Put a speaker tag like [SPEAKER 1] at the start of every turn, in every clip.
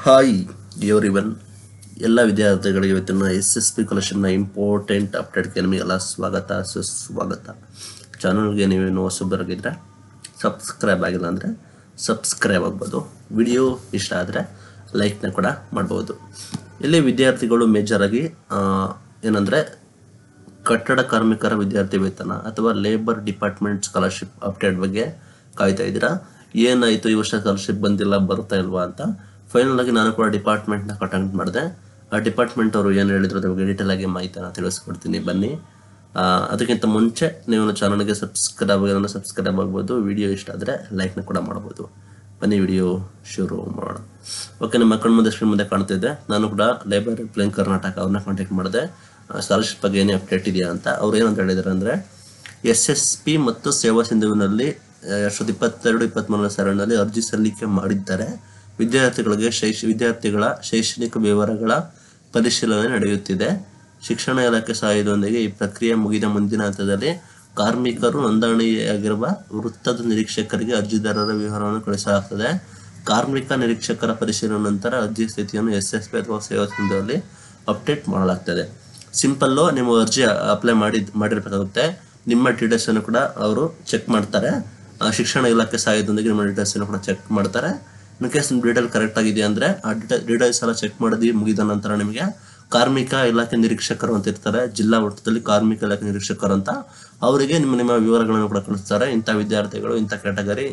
[SPEAKER 1] hi everyone ಎಲ್ಲ ವಿದ್ಯಾರ್ಥಿಗಳಿಗೆ ಇವತ್ತಿನ ಎಸ್ ಎಸ್ ಪಿ ಕಲೆಕ್ಷನ್ನ ಇಂಪಾರ್ಟೆಂಟ್ ಅಪ್ಡೇಟ್ಗೆ ನಿಮಗೆಲ್ಲ ಸ್ವಾಗತ ಸುಸ್ವಾಗತ ಚಾನಲ್ಗೆ ನೀವೇನು ಹೊಸಬರಾಗಿದ್ದರೆ ಸಬ್ಸ್ಕ್ರೈಬ್ ಆಗಿಲ್ಲ ಅಂದರೆ ಸಬ್ಸ್ಕ್ರೈಬ್ ಆಗ್ಬೋದು ವಿಡಿಯೋ ಇಷ್ಟ ಆದರೆ ಲೈಕ್ನ ಕೂಡ ಮಾಡ್ಬೋದು ಇಲ್ಲಿ ವಿದ್ಯಾರ್ಥಿಗಳು ಮೇಜರಾಗಿ ಏನಂದರೆ ಕಟ್ಟಡ ಕಾರ್ಮಿಕರ ವಿದ್ಯಾರ್ಥಿ ವೇತನ ಅಥವಾ ಲೇಬರ್ ಡಿಪಾರ್ಟ್ಮೆಂಟ್ ಸ್ಕಾಲರ್ಶಿಪ್ ಅಪ್ಡೇಟ್ ಬಗ್ಗೆ ಕಾಯ್ತಾ ಇದ್ದೀರಾ ಏನಾಯ್ತು ಈ ವರ್ಷ ಸ್ಕಾಲರ್ಶಿಪ್ ಬಂದಿಲ್ಲ ಬರ್ತಾ ಇಲ್ವಾ ಅಂತ ಫೈನಲ್ ಆಗಿ ನಾನು ಕೂಡ ಡಿಪಾರ್ಟ್ಮೆಂಟ್ನ ಕಾಂಟ್ಯಾಕ್ಟ್ ಮಾಡಿದೆ ಆ ಡಿಪಾರ್ಟ್ಮೆಂಟ್ ಅವರು ಏನು ಹೇಳಿದ್ರು ಅದ್ರ ಬಗ್ಗೆ ಡೀಟೇಲ್ ಆಗಿ ಮಾಹಿತಿನ ತಿಳಿಸ್ಕೊಡ್ತೀನಿ ಬನ್ನಿ ಆ, ಅದಕ್ಕಿಂತ ಮುಂಚೆ ನೀವು ನನ್ನ ಚಾನಲ್ಗೆ ಸಬ್ಸ್ಕ್ರೈಬ್ ಆಗಿರೋ ಸಬ್ಸ್ಕ್ರೈಬ್ ಆಗ್ಬೋದು ವಿಡಿಯೋ ಇಷ್ಟ ಆದರೆ ಲೈಕ್ನ ಕೂಡ ಮಾಡ್ಬೋದು ಬನ್ನಿ ವಿಡಿಯೋ ಶುರು ಮಾಡೋಣ ಓಕೆ ನಿಮ್ಮ ಕಣ್ಣು ಮುಂದೆ ಸ್ಕ್ರೀನ್ ಮುಂದೆ ಕಾಣ್ತಿದ್ದೆ ನಾನು ಕೂಡ ಲೇಬರ್ ಪ್ಲೇನ್ ಕರ್ನಾಟಕ ಅವ್ರನ್ನ ಕಾಂಟ್ಯಾಕ್ಟ್ ಮಾಡಿದೆ ಸ್ಕಾಲರ್ಶಿಪ್ ಬಗ್ಗೆ ಏನೇ ಅಪ್ಡೇಟ್ ಇದೆಯಾ ಅಂತ ಅವ್ರು ಏನಂತ ಹೇಳಿದ್ದಾರೆ ಅಂದರೆ ಎಸ್ ಎಸ್ ಪಿ ಮತ್ತು ಸೇವಾ ಸಿಂಧುವಿನಲ್ಲಿ ಎರಡು ಸಾವಿರದ ಇಪ್ಪತ್ತೆರಡು ಇಪ್ಪತ್ತ್ಮೂರನೇ ಸಾಲಿನಲ್ಲಿ ಅರ್ಜಿ ಸಲ್ಲಿಕೆ ಮಾಡಿದ್ದಾರೆ ವಿದ್ಯಾರ್ಥಿಗಳಿಗೆ ಶೈಕ್ಷ ವಿದ್ಯಾರ್ಥಿಗಳ ಶೈಕ್ಷಣಿಕ ವಿವರಗಳ ಪರಿಶೀಲನೆ ನಡೆಯುತ್ತಿದೆ ಶಿಕ್ಷಣ ಇಲಾಖೆ ಸಹಾಯದೊಂದಿಗೆ ಈ ಪ್ರಕ್ರಿಯೆ ಮುಗಿದ ಮುಂದಿನ ಹಂತದಲ್ಲಿ ಕಾರ್ಮಿಕರು ನೋಂದಣಿಯಾಗಿರುವ ವೃತ್ತದ ನಿರೀಕ್ಷಕರಿಗೆ ಅರ್ಜಿದಾರರ ವಿವರವನ್ನು ಕಳಿಸಲಾಗುತ್ತದೆ ಕಾರ್ಮಿಕ ನಿರೀಕ್ಷಕರ ಪರಿಶೀಲನೆ ನಂತರ ಅರ್ಜಿ ಸ್ಥಿತಿಯನ್ನು ಎಸ್ ಎಸ್ ಪಿ ಅಥವಾ ಸೇವಾ ಸಿಂಧುವಲ್ಲಿ ಅಪ್ಡೇಟ್ ಮಾಡಲಾಗ್ತದೆ ಸಿಂಪಲ್ಲು ನೀವು ಅರ್ಜಿ ಅಪ್ಲೈ ಮಾಡಿ ಮಾಡಿರ್ಬೇಕಾಗುತ್ತೆ ನಿಮ್ಮ ಡೀಟೇಲ್ಸ್ ಅನ್ನು ಕೂಡ ಅವರು ಚೆಕ್ ಮಾಡ್ತಾರೆ ಆ, ಶಿಕ್ಷಣ ಇಲಾಖೆ ಸಹಾಯದೊಂದಿಗೆ ನಿಮ್ಮ ಡೀಟೇಲ್ಸ್ ಅನ್ನು ಕೂಡ ಚೆಕ್ ಮಾಡ್ತಾರೆ ಇನ್ ಕೇಸ್ ನಿಮ್ಮ ಡೀಟೇಲ್ ಕರೆಕ್ಟ್ ಆಗಿದೆ ಅಂದ್ರೆ ಆ ಡೀಟೇಲ್ಸ್ ಎಲ್ಲ ಚೆಕ್ ಮಾಡಿ ಮುಗಿದ ನಂತರ ನಿಮಗೆ ಕಾರ್ಮಿಕ ಇಲಾಖೆ ನಿರೀಕ್ಷಕರು ಅಂತ ಇರ್ತಾರೆ ಜಿಲ್ಲಾ ಮಟ್ಟದಲ್ಲಿ ಕಾರ್ಮಿಕ ಇಲಾಖೆ ನಿರೀಕ್ಷಕರು ಅಂತ ಅವರಿಗೆ ನಿಮ್ಮ ನಿಮ್ಮ ವಿವರಗಳನ್ನು ಕೂಡ ಕಳಿಸ್ತಾರೆ ಇಂಥ ವಿದ್ಯಾರ್ಥಿಗಳು ಇಂಥ ಕ್ಯಾಟಗರಿ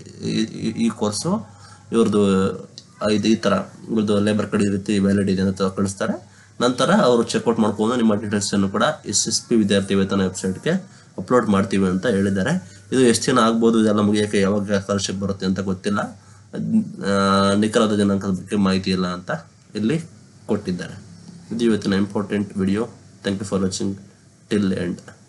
[SPEAKER 1] ಈ ಕೋರ್ಸು ಇವ್ರದ್ದು ಆ, ಇದು ಈ ಥರ ಇವ್ರದ್ದು ಲೇಬರ್ ಕಡೆ ಈ ರೀತಿ ವ್ಯಾಲಿಡ್ ಇದೆ ಅಂತ ಕಳಿಸ್ತಾರೆ ನಂತರ ಅವರು ಚೆಕ್ಔಟ್ ಮಾಡ್ಕೊಂಡು ನಿಮ್ಮ ಡೀಟೇಲ್ಸ್ ಅನ್ನು ಕೂಡ ಎಸ್ ಎಸ್ ಪಿ ವಿದ್ಯಾರ್ಥಿ ವೇತನ ವೆಬ್ಸೈಟ್ಗೆ ಅಪ್ಲೋಡ್ ಮಾಡ್ತೀವಿ ಅಂತ ಹೇಳಿದ್ದಾರೆ ಇದು ಎಷ್ಟು ದಿನ ಆಗ್ಬೋದು ಇದೆಲ್ಲ ಮುಗಿಯೋಕ್ಕೆ ಯಾವಾಗ ಸ್ಕಾಲರ್ಶಿಪ್ ಬರುತ್ತೆ ಅಂತ ಗೊತ್ತಿಲ್ಲ ಆ, ನಿಖರವಾದ ದಿನಾಂಕದ ಬಗ್ಗೆ ಮಾಹಿತಿ ಇಲ್ಲ ಅಂತ ಇಲ್ಲಿ ಕೊಟ್ಟಿದ್ದಾರೆ ಇದು ಇವತ್ತಿನ important video thank you for watching till end